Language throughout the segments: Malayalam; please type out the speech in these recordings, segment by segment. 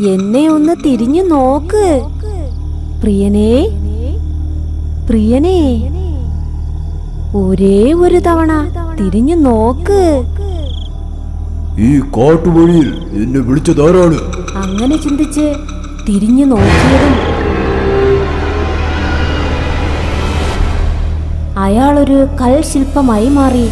എന്നെ ഒന്ന് തിരിഞ്ഞു നോക്ക് പ്രിയനേ പ്രിയനേ ഒരേ ഒരു തവണ തിരിഞ്ഞു നോക്ക് ഈ കാട്ടുവഴിയിൽ എന്നെ വിളിച്ചതാരാണ് അങ്ങനെ ചിന്തിച്ച് തിരിഞ്ഞു നോക്കിയതും അയാളൊരു കൽ ശില്പമായി മാറി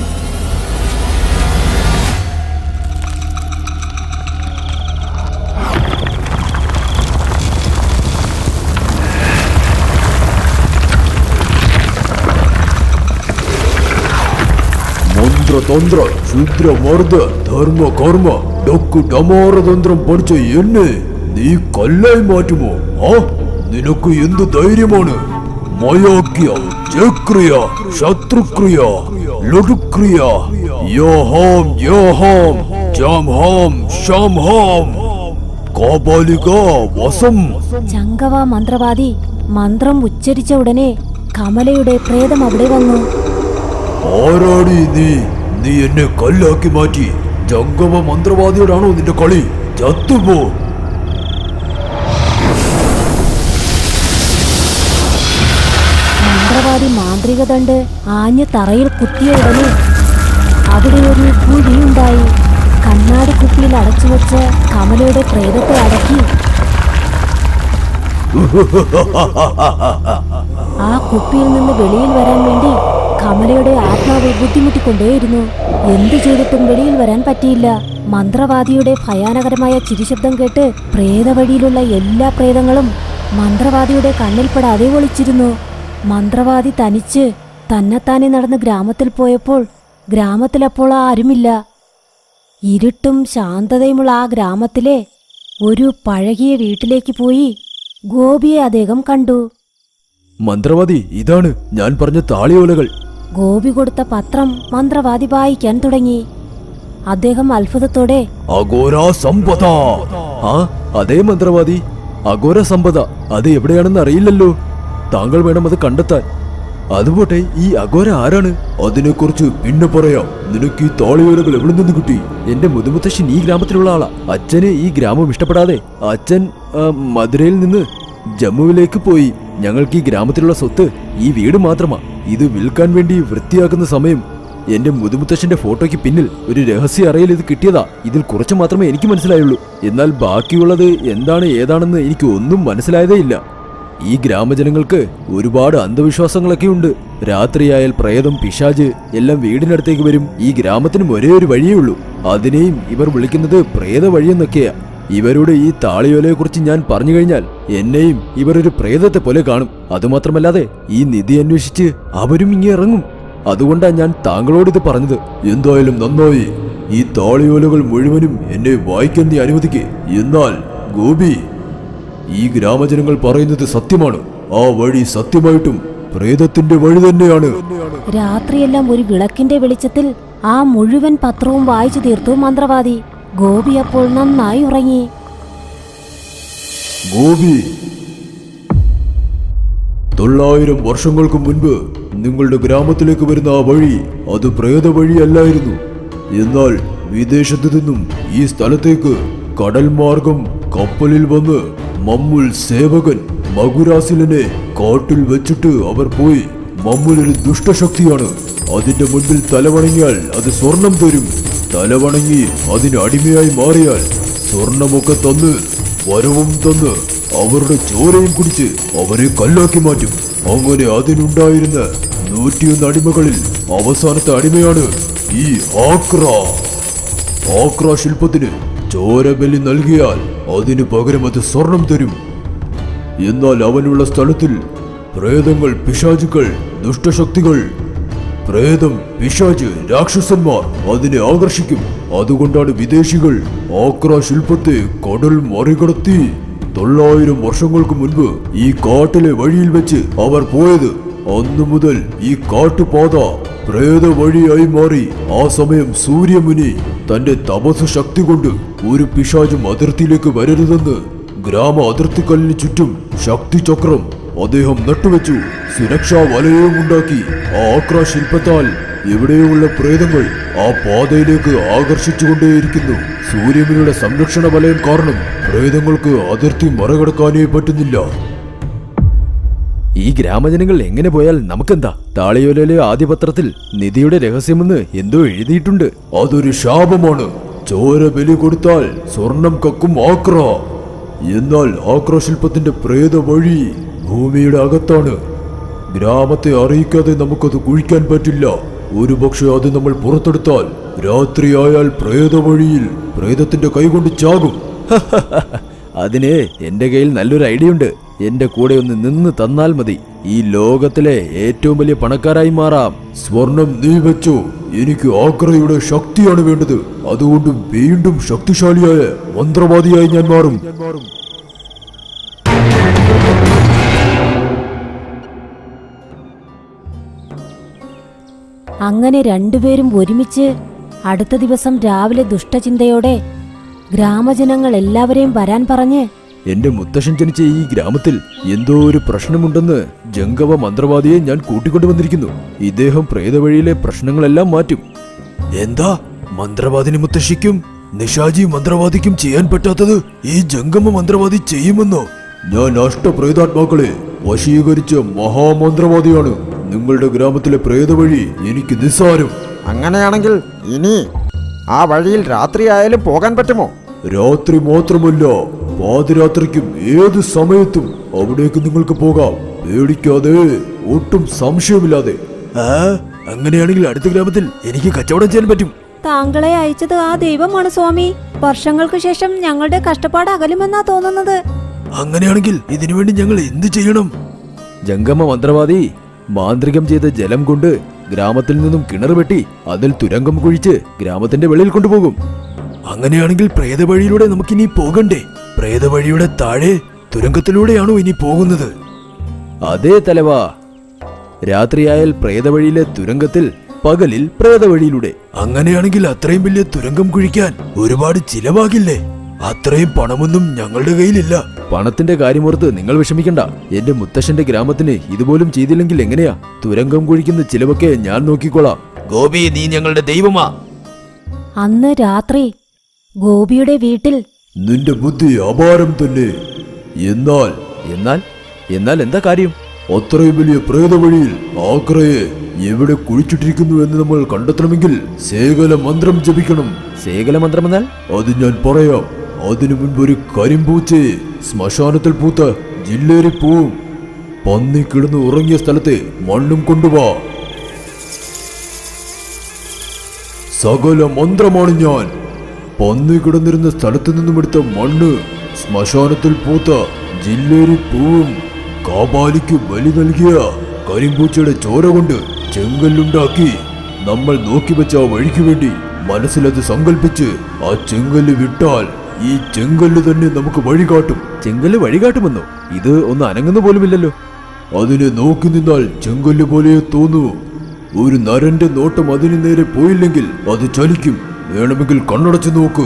മന്ത്രതന്ത്ര ശുദ്രമർദ്ദ ധർമ്മ കർമ്മ ഡൊക്കു ഡമാരതന്ത്രം പഠിച്ച എന്നെ നീ കല്ലായി മാറ്റുമോ ആ നിനക്ക് എന്ത് ധൈര്യമാണ് മയാക്യ ചക്രിയ ശത്രുക്രിയ ലഡുക്രിയ യോഹാം യോഹാം ജാംഹാം ഷാംഹാം കാബാലിക വസം ചങ്കവ മന്ത്രവാദി മന്ത്രം ഉച്ചരിച്ച ഉടനെ കമലയുടെ പ്രേതം അവിടെ വന്നു ആരാടി നീ നീ എന്നെ കല്ലാക്കി മാറ്റി ജംഗമ മന്ത്രവാദിയോടാണോ നിന്റെ കളി ചത്തുപോ മന്ത്രവാദി മാന്ത്രിക ദണ്ട് ആഞ്ഞ് തറയിൽ കുത്തിയ ഉടനെ അവിടെ ഒരു കുഴിയുണ്ടായി കണ്ണാടി കുപ്പിയിൽ അടച്ചു വെച്ച് കമലയുടെ പ്രേതത്തെ അടക്കി ആ കുപ്പിയിൽ നിന്ന് വെളിയിൽ വരാൻ വേണ്ടി കമലയുടെ ആത്മാവ് ബുദ്ധിമുട്ടിക്കൊണ്ടേയിരുന്നു എന്തു ചെയ്തിട്ടും വെളിയിൽ വരാൻ പറ്റിയില്ല മന്ത്രവാദിയുടെ ഭയാനകരമായ ചിരിശബ്ദം കേട്ട് പ്രേതവഴിയിലുള്ള എല്ലാ പ്രേതങ്ങളും മന്ത്രവാദിയുടെ കണ്ണിൽപ്പെടാതെ ഒളിച്ചിരുന്നു മന്ത്രവാദി തനിച്ച് തന്നെത്താനെ നടന്ന് ഗ്രാമത്തിൽ പോയപ്പോൾ ഗ്രാമത്തിലപ്പോൾ ആരുമില്ല ഇരുട്ടും ശാന്തതയുമുള്ള ആ ഗ്രാമത്തിലെ ഒരു പഴകിയ വീട്ടിലേക്ക് പോയി ഗോപിയെ അദ്ദേഹം കണ്ടു മന്ത്രവാദി ഇതാണ് ഞാൻ പറഞ്ഞ താളിയോലകൾ ഗോപി കൊടുത്ത പത്രം മന്ത്രവാദി വായിക്കാൻ തുടങ്ങി അദ്ദേഹം അത്ഭുതത്തോടെ അഘോര സമ്പത ആ അതേ മന്ത്രവാദി അഘോര സമ്പത അത് എവിടെയാണെന്ന് അറിയില്ലല്ലോ താങ്കൾ വേണം അത് കണ്ടെത്താൻ അതുപോട്ടെ ഈ അഘോര ആരാണ് അതിനെക്കുറിച്ച് പിന്നെ പറയാം നിനക്ക് ഈ താളിയോലകൾ എവിടെ നിന്ന് കിട്ടി എന്റെ മുതുമുത്തശ്ശൻ ഈ ഗ്രാമത്തിലുള്ള ആളാ അച്ഛന് ഈ ഗ്രാമം ഇഷ്ടപ്പെടാതെ അച്ഛൻ ആ, മധുരയിൽ നിന്ന് ജമ്മുവിലേക്ക് പോയി ഞങ്ങൾക്ക് ഈ ഗ്രാമത്തിലുള്ള സ്വത്ത് ഈ വീട് മാത്രമാ ഇത് വിൽക്കാൻ വേണ്ടി വൃത്തിയാക്കുന്ന സമയം എന്റെ മുതുമുത്തശ്ശന്റെ ഫോട്ടോയ്ക്ക് പിന്നിൽ ഒരു രഹസ്യ അറയിൽ ഇത് കിട്ടിയതാ ഇതിൽ കുറച്ച് മാത്രമേ എനിക്ക് മനസ്സിലായുള്ളൂ എന്നാൽ ബാക്കിയുള്ളത് എന്താണ് ഏതാണെന്ന് എനിക്ക് ഒന്നും മനസ്സിലായതേ ഇല്ല ഈ ഗ്രാമജനങ്ങൾക്ക് ഒരുപാട് അന്ധവിശ്വാസങ്ങളൊക്കെ ഉണ്ട് രാത്രിയായാൽ പ്രേതം പിശാജ് എല്ലാം വീടിനടുത്തേക്ക് വരും ഈ ഗ്രാമത്തിനും ഒരേ ഒരു വഴിയേ ഉള്ളൂ അതിനെയും ഇവർ വിളിക്കുന്നത് പ്രേത വഴിയെന്നൊക്കെയാ ഇവരുടെ ഈ താളിയോലയെക്കുറിച്ച് ഞാൻ പറഞ്ഞു കഴിഞ്ഞാൽ എന്നെയും ഇവർ ഒരു പ്രേതത്തെ പോലെ കാണും അതുമാത്രമല്ലാതെ ഈ നിധി അന്വേഷിച്ച് അവരും ഇങ്ങനെ ഇറങ്ങും അതുകൊണ്ടാ ഞാൻ താങ്കളോട് ഇത് പറഞ്ഞത് എന്തായാലും നന്നായി ഈ താളിയോലകൾ മുഴുവനും എന്നെ വായിക്കാൻ നീ അനുവദിക്കേ എന്നാൽ ഗോപി ഈ ഗ്രാമജനങ്ങൾ പറയുന്നത് സത്യമാണ് ആ വഴി സത്യമായിട്ടും പ്രേതത്തിന്റെ വഴി തന്നെയാണ് രാത്രിയെല്ലാം ഒരു വിളക്കിന്റെ വെളിച്ചത്തിൽ ആ മുഴുവൻ പത്രവും വായിച്ചു തീർത്തു മന്ത്രവാദി ഗോപി അപ്പോൾ നന്നായി ഉറങ്ങി ഗോപി തൊള്ളായിരം വർഷങ്ങൾക്ക് മുൻപ് നിങ്ങളുടെ ഗ്രാമത്തിലേക്ക് വരുന്ന ആ വഴി അത് പ്രേത വഴിയല്ലായിരുന്നു എന്നാൽ വിദേശത്തു നിന്നും ഈ സ്ഥലത്തേക്ക് കടൽ മാർഗം കപ്പലിൽ വന്ന് മമ്മുൽ സേവകൻ മകുരാസിലനെ കാട്ടിൽ വെച്ചിട്ട് അവർ പോയി മമ്മുൽ ഒരു ദുഷ്ടശക്തിയാണ് അതിന്റെ മുൻപിൽ തലവണങ്ങിയാൽ അത് സ്വർണം തരും തലവണങ്ങി അതിന് അടിമയായി മാറിയാൽ സ്വർണമൊക്കെ തന്ന് വരവും തന്ന് അവരുടെ ചോരയും കുടിച്ച് അവരെ കല്ലാക്കി മാറ്റും അങ്ങനെ അതിനുണ്ടായിരുന്ന നൂറ്റിയൊന്ന് അടിമകളിൽ അവസാനത്തെ അടിമയാണ് ഈ ആക്ര ആക്ര ശില്പത്തിന് ചോരബലി നൽകിയാൽ അതിന് പകരം അത് സ്വർണം തരും എന്നാൽ അവനുള്ള സ്ഥലത്തിൽ പ്രേതങ്ങൾ പിശാചുക്കൾ ദുഷ്ടശക്തികൾ പ്രേതം പിശാച് രാക്ഷസന്മാർ അതിനെ ആകർഷിക്കും അതുകൊണ്ടാണ് വിദേശികൾ ആക്ര ശില്പത്തെ കടൽ മറികടത്തി തൊള്ളായിരം വർഷങ്ങൾക്ക് മുൻപ് ഈ കാട്ടിലെ വഴിയിൽ വെച്ച് അവർ പോയത് അന്നു മുതൽ ഈ കാട്ടുപാത പ്രേത വഴിയായി മാറി ആ സമയം സൂര്യമുനി തന്റെ തപസ് ശക്തി കൊണ്ട് ഒരു പിശാചും അതിർത്തിയിലേക്ക് വരരുതെന്ന് ഗ്രാമ അതിർത്തിക്കല്ലിന് ചുറ്റും ശക്തി ചക്രം അദ്ദേഹം നട്ടുവെച്ചു സുരക്ഷാ വലയവും ഉണ്ടാക്കി ആ ആക്ര ശില്പത്താൽ എവിടെയുള്ള പ്രേതങ്ങൾ ആ പാതയിലേക്ക് ആകർഷിച്ചുകൊണ്ടേയിരിക്കുന്നു സൂര്യമിനിയുടെ സംരക്ഷണ വലയം കാരണം പ്രേതങ്ങൾക്ക് അതിർത്തി മറികടക്കാനേ പറ്റുന്നില്ല ഈ ഗ്രാമജനങ്ങൾ എങ്ങനെ പോയാൽ നമുക്കെന്താ താളിയോലയിലെ ആദ്യ പത്രത്തിൽ നിധിയുടെ രഹസ്യമെന്ന് എന്തോ എഴുതിയിട്ടുണ്ട് അതൊരു ശാപമാണ് ചോര ബലി കൊടുത്താൽ സ്വർണം കക്കും ആക്ര എന്നാൽ ആക്രശില്പത്തിന്റെ പ്രേത വഴി ഭൂമിയുടെ അകത്താണ് ഗ്രാമത്തെ അറിയിക്കാതെ നമുക്കത് കുഴിക്കാൻ പറ്റില്ല ഒരുപക്ഷെ അത് നമ്മൾ പുറത്തെടുത്താൽ രാത്രിയായാൽ പ്രേത വഴിയിൽ പ്രേതത്തിന്റെ കൈകൊണ്ട് ചാകും അതിന് എന്റെ കയ്യിൽ നല്ലൊരു ഐഡിയ ഉണ്ട് എന്റെ കൂടെ ഒന്ന് നിന്ന് തന്നാൽ മതി ഈ ലോകത്തിലെ ഏറ്റവും വലിയ പണക്കാരായി മാറാം സ്വർണം നീ വെച്ചോ എനിക്ക് ആക്രയുടെ ശക്തിയാണ് വേണ്ടത് അതുകൊണ്ട് വീണ്ടും ശക്തിശാലിയായ മന്ത്രവാദിയായി ഞാൻ മാറും അങ്ങനെ രണ്ടുപേരും ഒരുമിച്ച് അടുത്ത ദിവസം രാവിലെ ദുഷ്ടചിന്തയോടെ ഗ്രാമജനങ്ങൾ എല്ലാവരെയും വരാൻ പറഞ്ഞ് എന്റെ മുത്തശ്ശൻ ജനിച്ച ഈ ഗ്രാമത്തിൽ എന്തോ ഒരു പ്രശ്നമുണ്ടെന്ന് ജംഗവ മന്ത്രവാദിയെ ഞാൻ കൂട്ടിക്കൊണ്ടുവന്നിരിക്കുന്നു ഇദ്ദേഹം പ്രേതവഴിയിലെ പ്രശ്നങ്ങളെല്ലാം മാറ്റും എന്താ മന്ത്രവാദിനി മുത്തശ്ശിക്കും നിഷാജി മന്ത്രവാദിക്കും ചെയ്യാൻ പറ്റാത്തത് ഈ ജംഗമ മന്ത്രവാദി ചെയ്യുമെന്നോ ഞാൻ അഷ്ടപ്രേതാത്മാക്കളെ വശീകരിച്ച മഹാമന്ത്രവാദിയാണ് നിങ്ങളുടെ ഗ്രാമത്തിലെ പ്രേതവഴി എനിക്ക് നിസ്സാരം അങ്ങനെയാണെങ്കിൽ ഇനി ആ വഴിയിൽ രാത്രിയായാലും പോകാൻ പറ്റുമോ രാത്രി മാത്രമല്ല പാതിരാത്രിക്കും ഏത് സമയത്തും അവിടേക്ക് നിങ്ങൾക്ക് പോകാം പേടിക്കാതെ ഒട്ടും സംശയമില്ലാതെ ആ അങ്ങനെയാണെങ്കിൽ അടുത്ത ഗ്രാമത്തിൽ എനിക്ക് കച്ചവടം ചെയ്യാൻ പറ്റും താങ്കളെ അയച്ചത് ആ ദൈവമാണ് സ്വാമി വർഷങ്ങൾക്ക് ശേഷം ഞങ്ങളുടെ കഷ്ടപ്പാട് അകലുമെന്നാ തോന്നുന്നത് അങ്ങനെയാണെങ്കിൽ ഇതിനുവേണ്ടി ഞങ്ങൾ എന്ത് ചെയ്യണം ജംഗമ മന്ത്രവാദി മാന്ത്രികം ചെയ്ത ജലം കൊണ്ട് ഗ്രാമത്തിൽ നിന്നും കിണർ വെട്ടി അതിൽ തുരങ്കം കുഴിച്ച് ഗ്രാമത്തിന്റെ വെളിയിൽ കൊണ്ടുപോകും അങ്ങനെയാണെങ്കിൽ പ്രേതവഴിയിലൂടെ നമുക്കിനി പോകണ്ടേ പ്രേതവഴിയുടെ താഴെ തുരങ്കത്തിലൂടെയാണോ ഇനി പോകുന്നത് അതേ തലവാ രാത്രിയായാൽ പ്രേതവഴിയിലെ തുരങ്കത്തിൽ പകലിൽ പ്രേതവഴിയിലൂടെ അങ്ങനെയാണെങ്കിൽ അത്രയും വലിയ തുരങ്കം കുഴിക്കാൻ ഒരുപാട് ചിലവാകില്ലേ അത്രയും പണമൊന്നും ഞങ്ങളുടെ കയ്യിലില്ല പണത്തിന്റെ കാര്യമോർത്ത് നിങ്ങൾ വിഷമിക്കണ്ട എന്റെ മുത്തശ്ശന്റെ ഗ്രാമത്തിന് ഇതുപോലും ചെയ്തില്ലെങ്കിൽ എങ്ങനെയാ തുരങ്കം കുഴിക്കുന്ന ചിലവൊക്കെ ഞാൻ നോക്കിക്കോളാം ഗോപി നീ ഞങ്ങളുടെ ദൈവമാ അന്ന് രാത്രി ഗോപിയുടെ വീട്ടിൽ നിന്റെ ബുദ്ധി അപാരം തന്നെ എന്നാൽ എന്നാൽ എന്നാൽ എന്താ കാര്യം അത്രയും വലിയ പ്രേതവഴിയിൽ ആക്രയെ എവിടെ കുഴിച്ചിട്ടിരിക്കുന്നു എന്ന് നമ്മൾ കണ്ടെത്തണമെങ്കിൽ സേകല മന്ത്രം ജപിക്കണം സേകല മന്ത്രമെന്നാൽ അത് ഞാൻ പറയാം അതിനു മുൻപ് ഒരു കരിമ്പൂച്ചയെ ശ്മശാനത്തിൽ പൂത്ത ജില്ലേരി പോവും പന്നി കിടന്ന് ഉറങ്ങിയ സ്ഥലത്തെ മണ്ണും കൊണ്ടുവാ സകല മന്ത്രമാണ് ഞാൻ പന്നി കിടന്നിരുന്ന സ്ഥലത്ത് നിന്നും എടുത്ത മണ്ണ് ശ്മശാനത്തിൽ പൂത്ത ജില്ലേരി പൂവും കാബാലിക്ക് ബലി നൽകിയ കരിമ്പൂച്ചയുടെ ചോര കൊണ്ട് ചെങ്കല്ലുണ്ടാക്കി നമ്മൾ നോക്കി വെച്ച ആ വഴിക്ക് വേണ്ടി മനസ്സിലത് സങ്കല്പിച്ച് ആ ചെങ്കല്ല് വിട്ടാൽ ഈ ചെങ്കല്ല് തന്നെ നമുക്ക് വഴി കാട്ടും ചെങ്കല് വഴികാട്ടുമെന്നോ ഇത് ഒന്ന് അനങ്ങുന്ന പോലുമില്ലല്ലോ അതിനെ നോക്കി നിന്നാൽ ചെങ്കല്ല് പോലെ തോന്നൂ ഒരു നരന്റെ നോട്ടം അതിനു നേരെ പോയില്ലെങ്കിൽ അത് ചലിക്കും വേണമെങ്കിൽ കണ്ണടച്ചു നോക്ക്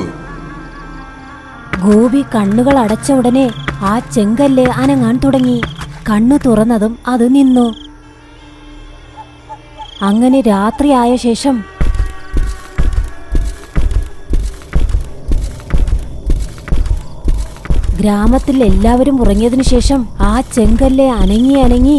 ഗോപി കണ്ണുകൾ അടച്ച ഉടനെ ആ ചെങ്കല്ല് അനങ്ങാൻ തുടങ്ങി കണ്ണു തുറന്നതും അത് നിന്നു അങ്ങനെ രാത്രിയായ ശേഷം ഗ്രാമത്തിൽ എല്ലാവരും ഉറങ്ങിയതിനു ശേഷം ആ ചെങ്കല്ല് അനങ്ങി അനങ്ങി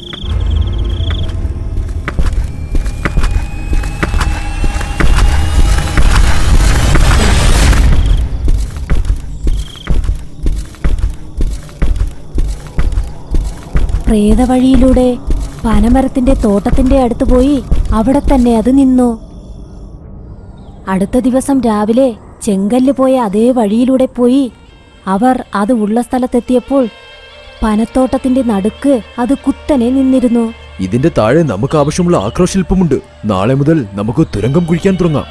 പ്രേതവഴിയിലൂടെ പനമരത്തിന്റെ തോട്ടത്തിന്റെ അടുത്ത് പോയി അവിടെ തന്നെ അത് നിന്നു അടുത്ത ദിവസം രാവിലെ ചെങ്കല്ല് പോയ അതേ വഴിയിലൂടെ പോയി അവർ അത് ഉള്ള സ്ഥലത്തെത്തിയപ്പോൾ പനത്തോട്ടത്തിന്റെ നടുക്ക് അത് കുത്തനെ നിന്നിരുന്നു ഇതിന്റെ താഴെ നമുക്ക് ആവശ്യമുള്ള ആക്രോശില്പമുണ്ട് നാളെ മുതൽ നമുക്ക് തുരങ്കം കുഴിക്കാൻ തുടങ്ങാം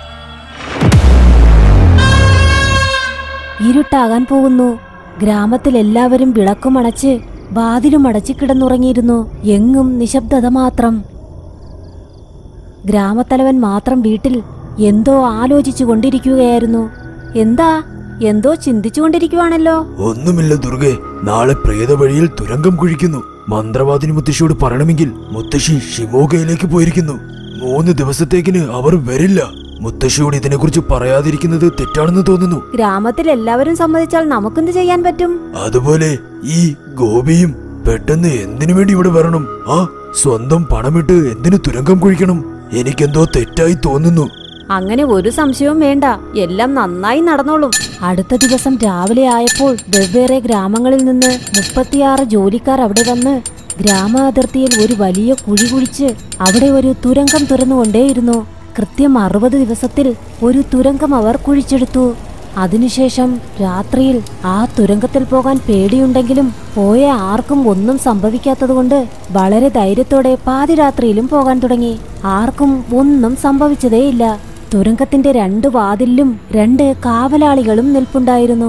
ഇരുട്ടാകാൻ പോകുന്നു ഗ്രാമത്തിൽ എല്ലാവരും വിളക്കും അണച്ച് വാതിലും അടച്ച് കിടന്നുറങ്ങിയിരുന്നു എങ്ങും നിശബ്ദത മാത്രം ഗ്രാമത്തലവൻ മാത്രം വീട്ടിൽ എന്തോ ആലോചിച്ചു കൊണ്ടിരിക്കുകയായിരുന്നു എന്താ എന്തോ ചിന്തിച്ചു കൊണ്ടിരിക്കുവാണല്ലോ ഒന്നുമില്ല ദുർഗെ നാളെ പ്രേതവഴിയിൽ തുരങ്കം കുഴിക്കുന്നു മന്ത്രവാദിനി മുത്തശ്ശിയോട് പറയണമെങ്കിൽ മുത്തശ്ശി ഷിമോഗയിലേക്ക് പോയിരിക്കുന്നു മൂന്ന് ദിവസത്തേക്കിന് അവർ വരില്ല മുത്തശ്ശിയോട് ഇതിനെക്കുറിച്ച് പറയാതിരിക്കുന്നത് തെറ്റാണെന്ന് തോന്നുന്നു ഗ്രാമത്തിൽ എല്ലാവരും സമ്മതിച്ചാൽ നമുക്കെന്ത് ചെയ്യാൻ പറ്റും അതുപോലെ ഈ ഗോപിയും പെട്ടെന്ന് എന്തിനു വേണ്ടി ഇവിടെ വരണം ആ സ്വന്തം പണമിട്ട് എന്തിനു തുരങ്കം കുഴിക്കണം എനിക്കെന്തോ തെറ്റായി തോന്നുന്നു അങ്ങനെ ഒരു സംശയവും വേണ്ട എല്ലാം നന്നായി നടന്നോളും അടുത്ത ദിവസം രാവിലെ ആയപ്പോൾ വെവ്വേറെ ഗ്രാമങ്ങളിൽ നിന്ന് മുപ്പത്തിയാറ് ജോലിക്കാർ അവിടെ വന്ന് ഗ്രാമ അതിർത്തിയിൽ ഒരു വലിയ കുഴി കുഴിച്ച് അവിടെ ഒരു തുരങ്കം തുറന്നുകൊണ്ടേയിരുന്നു കൃത്യം അറുപത് ദിവസത്തിൽ ഒരു തുരങ്കം അവർ കുഴിച്ചെടുത്തു അതിനുശേഷം രാത്രിയിൽ ആ തുരങ്കത്തിൽ പോകാൻ പേടിയുണ്ടെങ്കിലും പോയ ആർക്കും ഒന്നും സംഭവിക്കാത്തതുകൊണ്ട് വളരെ ധൈര്യത്തോടെ പാതിരാത്രിയിലും പോകാൻ തുടങ്ങി ആർക്കും ഒന്നും സംഭവിച്ചതേയില്ല തുരങ്കത്തിന്റെ രണ്ട് വാതിലിലും രണ്ട് കാവലാളികളും നിൽപ്പുണ്ടായിരുന്നു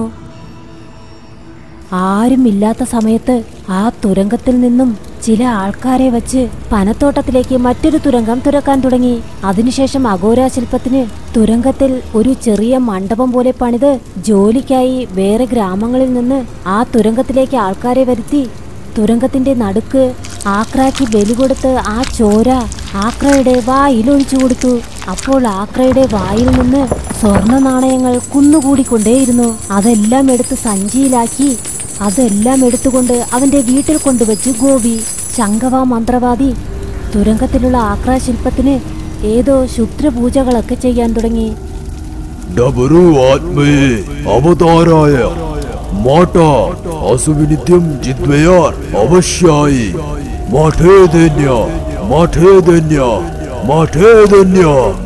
ആരുമില്ലാത്ത സമയത്ത് ആ തുരങ്കത്തിൽ നിന്നും ചില ആൾക്കാരെ വച്ച് പനത്തോട്ടത്തിലേക്ക് മറ്റൊരു തുരങ്കം തുറക്കാൻ തുടങ്ങി അതിനുശേഷം അഘോര ശില്പത്തിന് തുരങ്കത്തിൽ ഒരു ചെറിയ മണ്ഡപം പോലെ പണിത് ജോലിക്കായി വേറെ ഗ്രാമങ്ങളിൽ നിന്ന് ആ തുരങ്കത്തിലേക്ക് ആൾക്കാരെ വരുത്തി തുരങ്കത്തിന്റെ നടുക്ക് ആക്രാക്ക് ബലി കൊടുത്ത് ആ ചോര ആക്രയുടെ വായിൽ ഒഴിച്ചു കൊടുത്തു അപ്പോൾ ആക്രയുടെ വായിൽ നിന്ന് സ്വർണ്ണ നാണയങ്ങൾ കുന്നുകൂടിക്കൊണ്ടേയിരുന്നു അതെല്ലാം എടുത്ത് സഞ്ചിയിലാക്കി അതെല്ലാം എടുത്തുകൊണ്ട് അവന്റെ വീട്ടിൽ കൊണ്ടുവച്ച് ഗോപി ശങ്കവ മന്ത്രവാദി തുരങ്കത്തിലുള്ള ആക്രാ ശില്പത്തിന് ഏതോ ക്ഷുദ്രപൂജകളൊക്കെ ചെയ്യാൻ തുടങ്ങി ഡബറു ആത്മേ അവതാരായ മാട്ട അസുവിനിത്യം ജിദ്വയാർ അവശ്യായി മാഠേധന്യ മാഠേധന്യ മാഠേധന്യ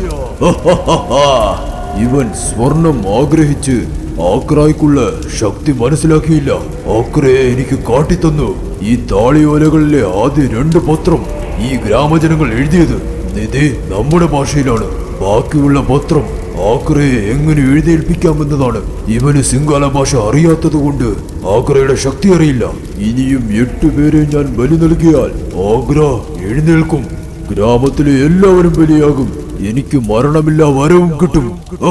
ഇവൻ സ്വർണം ആഗ്രഹിച്ച് ആക്രായ്ക്കുള്ള ശക്തി മനസ്സിലാക്കിയില്ല ആക്രയെ എനിക്ക് കാട്ടിത്തന്നു ഈ താളിയോലകളിലെ ആദ്യ രണ്ട് പത്രം ഈ ഗ്രാമജനങ്ങൾ എഴുതിയത് ഇത് നമ്മുടെ ഭാഷയിലാണ് ബാക്കിയുള്ള പത്രം ആക്രയെ എങ്ങനെ എഴുന്നേൽപ്പിക്കാമെന്നതാണ് ഇവന് സിംഗാല ഭാഷ അറിയാത്തതുകൊണ്ട് ആഗ്രയുടെ ശക്തി അറിയില്ല ഇനിയും എട്ട് പേരെ ഞാൻ ബലി നൽകിയാൽ ആഗ്ര എഴുന്നേൽക്കും ഗ്രാമത്തിലെ എല്ലാവരും ബലിയാകും എനിക്ക് മരണമില്ല വരവും കിട്ടും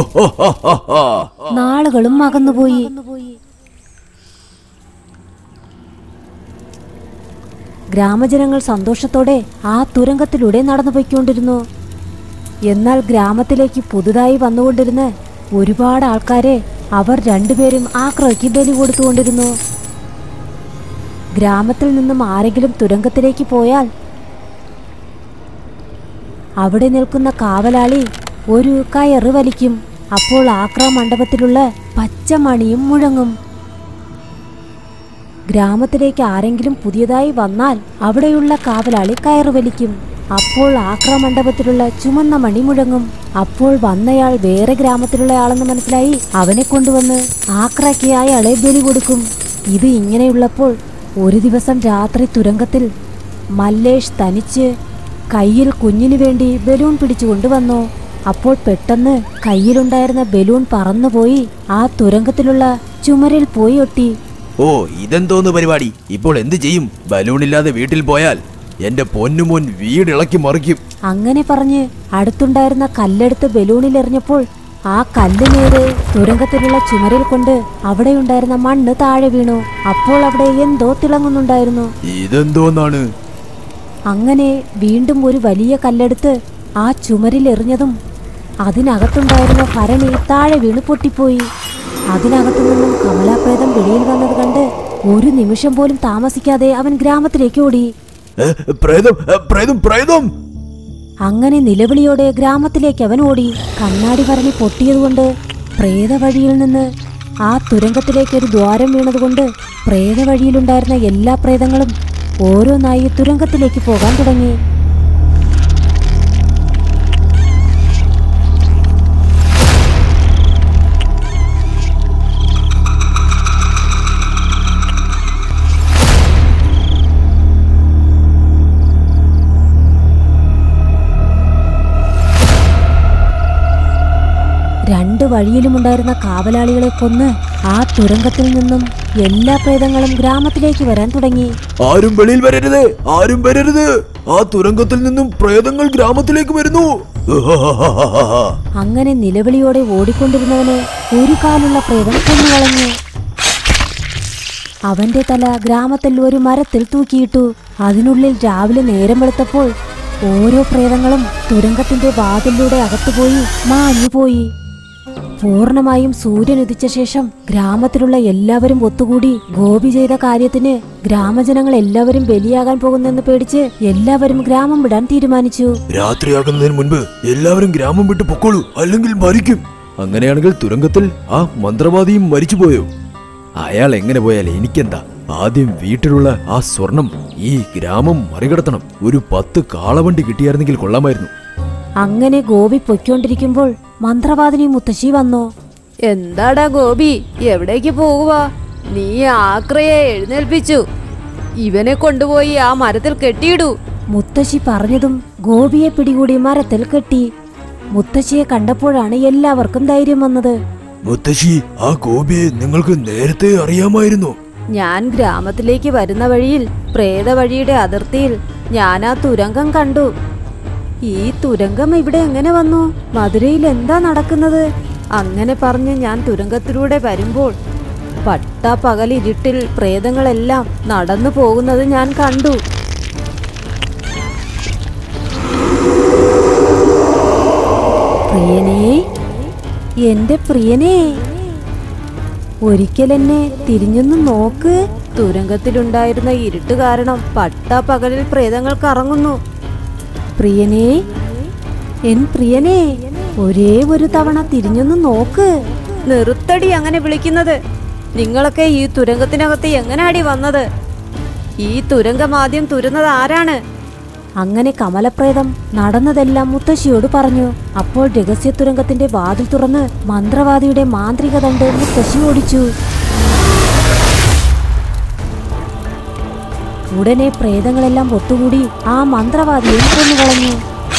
നാളുകളും അകന്നുപോയി ഗ്രാമജനങ്ങൾ സന്തോഷത്തോടെ ആ തുരങ്കത്തിലൂടെ നടന്നുപോയിക്കൊണ്ടിരുന്നു എന്നാൽ ഗ്രാമത്തിലേക്ക് പുതുതായി വന്നുകൊണ്ടിരുന്ന ഒരുപാട് ആൾക്കാരെ അവർ രണ്ടുപേരും ആക്രയ്ക്ക് ബലി കൊടുത്തുകൊണ്ടിരുന്നു ഗ്രാമത്തിൽ നിന്നും ആരെങ്കിലും തുരങ്കത്തിലേക്ക് പോയാൽ അവിടെ നിൽക്കുന്ന കാവലാളി ഒരു കയറ് വലിക്കും അപ്പോൾ ആക്ര മണ്ഡപത്തിലുള്ള പച്ചമണിയും മുഴങ്ങും ഗ്രാമത്തിലേക്ക് ആരെങ്കിലും പുതിയതായി വന്നാൽ അവിടെയുള്ള കാവലാളി കയറ് വലിക്കും അപ്പോൾ ആക്ര മണ്ഡപത്തിലുള്ള ചുമന്ന മണി മുഴങ്ങും അപ്പോൾ വന്നയാൾ വേറെ ഗ്രാമത്തിലുള്ള ആളെന്ന് മനസ്സിലായി അവനെ കൊണ്ടുവന്ന് ആക്രയ്ക്ക് അയാളെ ബലി കൊടുക്കും ഇത് ഇങ്ങനെയുള്ളപ്പോൾ ഒരു ദിവസം രാത്രി തുരങ്കത്തിൽ മല്ലേഷ് തനിച്ച് കയ്യിൽ കുഞ്ഞിനു വേണ്ടി ബലൂൺ പിടിച്ചുകൊണ്ട് വന്നു അപ്പോൾ പെട്ടെന്ന് കയ്യിലുണ്ടായിരുന്ന ബലൂൺ പറന്നുപോയി ആ തുരങ്കത്തിലുള്ള ചുമരിൽ പോയി ഒട്ടി ഓ ഇതെന്തോന്ന് പരിപാടി ഇപ്പോൾ എന്ത് ചെയ്യും ബലൂണില്ലാതെ വീട്ടിൽ പോയാൽ എന്റെ പൊന്നുമോൻ വീടിളക്കി മറിക്കും അങ്ങനെ പറഞ്ഞ് അടുത്തുണ്ടായിരുന്ന കല്ലെടുത്ത് ബലൂണിൽ എറിഞ്ഞപ്പോൾ ആ കല്ല് നേരെ തുരങ്കത്തിലുള്ള ചുമരിൽ കൊണ്ട് അവിടെയുണ്ടായിരുന്ന മണ്ണ് താഴെ വീണു അപ്പോൾ അവിടെ എന്തോ തിളങ്ങുന്നുണ്ടായിരുന്നു ഇതെന്തോന്നാണ് അങ്ങനെ വീണ്ടും ഒരു വലിയ കല്ലെടുത്ത് ആ ചുമരിൽ എറിഞ്ഞതും അതിനകത്തുണ്ടായിരുന്ന ഭരണി താഴെ വീണ് പൊട്ടിപ്പോയി അതിനകത്തു നിന്നും കമലാപ്രേതം വെളിയിൽ വന്നത് കണ്ട് ഒരു നിമിഷം പോലും താമസിക്കാതെ അവൻ ഗ്രാമത്തിലേക്ക് ഓടി ഏ, പ്രേതം ഏ, പ്രേതം പ്രേതം അങ്ങനെ നിലവിളിയോടെ ഗ്രാമത്തിലേക്ക് അവൻ ഓടി കണ്ണാടി ഭരണി പൊട്ടിയതുകൊണ്ട് പ്രേതവഴിയിൽ നിന്ന് ആ തുരങ്കത്തിലേക്ക് ഒരു ദ്വാരം വീണതുകൊണ്ട് പ്രേതവഴിയിലുണ്ടായിരുന്ന എല്ലാ പ്രേതങ്ങളും ഓരോന്നായി തുരങ്കത്തിലേക്ക് പോകാൻ തുടങ്ങി രണ്ട് വഴിയിലുമുണ്ടായിരുന്ന കാവലാളികളെ കൊന്ന് ആ തുരങ്കത്തിൽ നിന്നും എല്ലാ പ്രേതങ്ങളും ഗ്രാമത്തിലേക്ക് വരാൻ തുടങ്ങി ആരും വെളിയിൽ വരരുത് ആരും വരരുത് ആ തുരങ്കത്തിൽ നിന്നും പ്രേതങ്ങൾ ഗ്രാമത്തിലേക്ക് വരുന്നു അങ്ങനെ നിലവിളിയോടെ ഓടിക്കൊണ്ടിരുന്നവനെ ഒരു കാലുള്ള പ്രേതം കൊന്നുകളഞ്ഞു അവന്റെ തല ഗ്രാമത്തിൽ ഒരു മരത്തിൽ തൂക്കിയിട്ടു അതിനുള്ളിൽ രാവിലെ നേരം വെളുത്തപ്പോൾ ഓരോ പ്രേതങ്ങളും തുരങ്കത്തിന്റെ വാതിലൂടെ അകത്തുപോയി മാഞ്ഞുപോയി പൂർണമായും സൂര്യൻ ഉദിച്ച ശേഷം ഗ്രാമത്തിലുള്ള എല്ലാവരും ഒത്തുകൂടി ഗോപി ചെയ്ത കാര്യത്തിന് ഗ്രാമജനങ്ങൾ എല്ലാവരും ബലിയാകാൻ പോകുന്നെന്ന് പേടിച്ച് എല്ലാവരും ഗ്രാമം വിടാൻ തീരുമാനിച്ചു രാത്രിയാകുന്നതിന് മുൻപ് എല്ലാവരും ഗ്രാമം വിട്ട് പൊക്കോളൂ അല്ലെങ്കിൽ മരിക്കും അങ്ങനെയാണെങ്കിൽ തുരങ്കത്തിൽ ആ മന്ത്രവാദിയും മരിച്ചുപോയോ അയാൾ എങ്ങനെ പോയാൽ എനിക്കെന്താ ആദ്യം വീട്ടിലുള്ള ആ സ്വർണം ഈ ഗ്രാമം മറികടത്തണം ഒരു പത്ത് കാളവണ്ടി കിട്ടിയായിരുന്നെങ്കിൽ കൊള്ളാമായിരുന്നു അങ്ങനെ ഗോപി പൊയ്ക്കൊണ്ടിരിക്കുമ്പോൾ മന്ത്രവാദിനി മുത്തശ്ശി വന്നു എന്താടാ ഗോപി എവിടേക്ക് പോകുക നീ ആക്രയെ എഴുന്നേൽപ്പിച്ചു ഇവനെ കൊണ്ടുപോയി ആ മരത്തിൽ കെട്ടിയിടൂ മുത്തശ്ശി പറഞ്ഞതും ഗോപിയെ പിടികൂടി മരത്തിൽ കെട്ടി മുത്തശ്ശിയെ കണ്ടപ്പോഴാണ് എല്ലാവർക്കും ധൈര്യം വന്നത് മുത്തശ്ശി ആ ഗോപിയെ നിങ്ങൾക്ക് നേരത്തെ അറിയാമായിരുന്നു ഞാൻ ഗ്രാമത്തിലേക്ക് വരുന്ന വഴിയിൽ പ്രേത വഴിയുടെ അതിർത്തിയിൽ ഞാൻ ആ തുരങ്കം കണ്ടു ഈ തുരങ്കം ഇവിടെ എങ്ങനെ വന്നു മധുരയിൽ എന്താ നടക്കുന്നത് അങ്ങനെ പറഞ്ഞ് ഞാൻ തുരങ്കത്തിലൂടെ വരുമ്പോൾ പട്ട പകൽ ഇരുട്ടിൽ പ്രേതങ്ങളെല്ലാം നടന്നു പോകുന്നത് ഞാൻ കണ്ടു പ്രിയനേ എന്റെ പ്രിയനേ ഒരിക്കൽ എന്നെ തിരിഞ്ഞൊന്ന് നോക്ക് തുരങ്കത്തിലുണ്ടായിരുന്ന ഇരുട്ട് കാരണം പട്ട പകലിൽ പ്രേതങ്ങൾ കറങ്ങുന്നു പ്രിയനേ എൻ പ്രിയനേ ഒരേ ഒരു തവണ തിരിഞ്ഞൊന്ന് നോക്ക് നിർത്തടി അങ്ങനെ വിളിക്കുന്നത് നിങ്ങളൊക്കെ ഈ തുരങ്കത്തിനകത്ത് എങ്ങനാടി വന്നത് ഈ തുരങ്കം ആദ്യം തുരുന്നത് ആരാണ് അങ്ങനെ കമലപ്രേതം നടന്നതെല്ലാം മുത്തശ്ശിയോട് പറഞ്ഞു അപ്പോൾ രഹസ്യ തുരങ്കത്തിന്റെ വാതിൽ തുറന്ന് മന്ത്രവാദിയുടെ മാന്ത്രിക ദണ്ട് മുത്തശ്ശി ഓടിച്ചു ഉടനെ പ്രേതങ്ങളെല്ലാം ഒത്തുകൂടി ആ മന്ത്രവാദിയെ കൊന്നുകളഞ്ഞു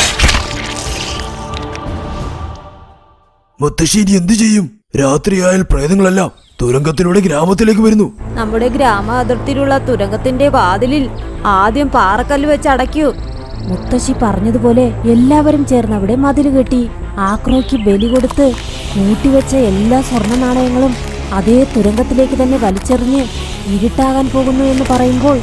മുത്തശ്ശി ഇനി എന്തു ചെയ്യും രാത്രിയായാൽ പ്രേതങ്ങളെല്ലാം തുരങ്കത്തിലൂടെ ഗ്രാമത്തിലേക്ക് വരുന്നു നമ്മുടെ ഗ്രാമ അതിർത്തിയിലുള്ള തുരങ്കത്തിന്റെ വാതിലിൽ ആദ്യം പാറക്കല്ല് വെച്ച് അടയ്ക്കൂ മുത്തശ്ശി പറഞ്ഞതുപോലെ എല്ലാവരും ചേർന്ന് അവിടെ മതിൽ കെട്ടി ആക്രോയ്ക്ക് ബലി കൊടുത്ത് കൂട്ടിവെച്ച എല്ലാ സ്വർണ്ണ നാണയങ്ങളും അതേ തുരങ്കത്തിലേക്ക് തന്നെ വലിച്ചെറിഞ്ഞ് ഇരുട്ടാകാൻ പോകുന്നു എന്ന് പറയുമ്പോൾ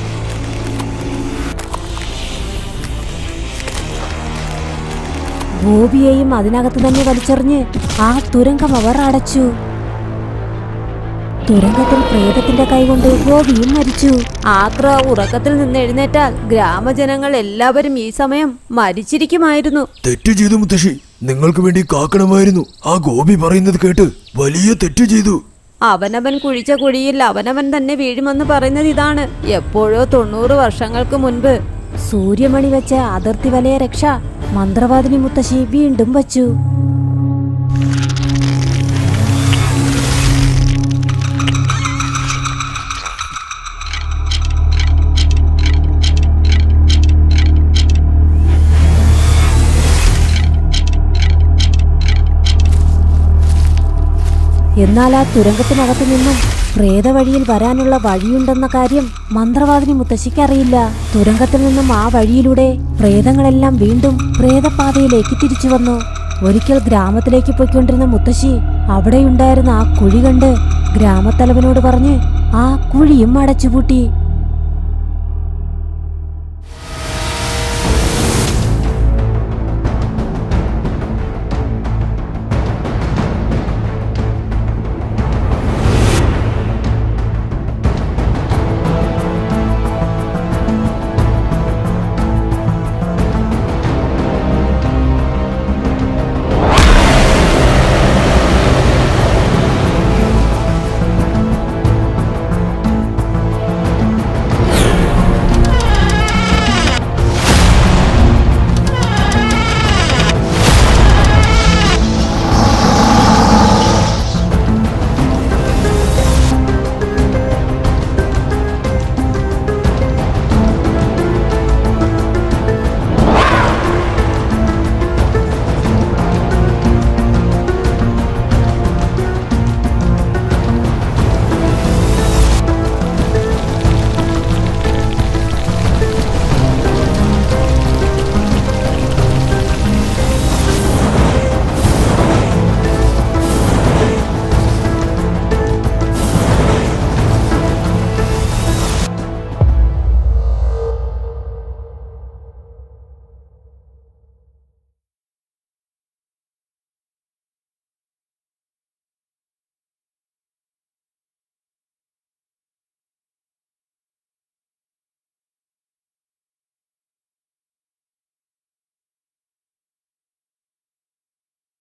ഗോപിയെയും അതിനകത്ത് തന്നെ വലിച്ചെറിഞ്ഞ് ആ തുരങ്കം അവർ അടച്ചു തുരങ്കത്തിൽ പ്രേതത്തിന്റെ കൈകൊണ്ട് ഗോപിയും മരിച്ചു ആക്ര ഉറക്കത്തിൽ നിന്ന് എഴുന്നേറ്റാൽ ഗ്രാമജനങ്ങൾ എല്ലാവരും ഈ സമയം മരിച്ചിരിക്കുമായിരുന്നു തെറ്റ് ചെയ്തു മുത്തശ്ശി നിങ്ങൾക്ക് വേണ്ടി കാക്കണമായിരുന്നു ആ ഗോപി പറയുന്നത് കേട്ട് വലിയ തെറ്റ് ചെയ്തു അവനവൻ കുഴിച്ച കുഴിയിൽ അവനവൻ തന്നെ വീഴുമെന്ന് പറയുന്നത് ഇതാണ് എപ്പോഴോ തൊണ്ണൂറ് വർഷങ്ങൾക്ക് മുൻപ് സൂര്യമണി വെച്ച അതിർത്തി വലയ രക്ഷ മന്ത്രവാദിനി മുത്തശ്ശി വീണ്ടും വച്ചു എന്നാൽ ആ തുരങ്കത്തിനകത്തു നിന്നും പ്രേതവഴിയിൽ വരാനുള്ള വഴിയുണ്ടെന്ന കാര്യം മന്ത്രവാദിനി മുത്തശ്ശിക്കറിയില്ല തുരങ്കത്തിൽ നിന്നും ആ വഴിയിലൂടെ പ്രേതങ്ങളെല്ലാം വീണ്ടും പ്രേതപാതയിലേക്ക് തിരിച്ചു വന്നു ഒരിക്കൽ ഗ്രാമത്തിലേക്ക് പോയിക്കൊണ്ടിരുന്ന മുത്തശ്ശി അവിടെയുണ്ടായിരുന്ന ആ കുഴി കണ്ട് ഗ്രാമത്തലവനോട് പറഞ്ഞ് ആ കുഴിയും അടച്ചുപൂട്ടി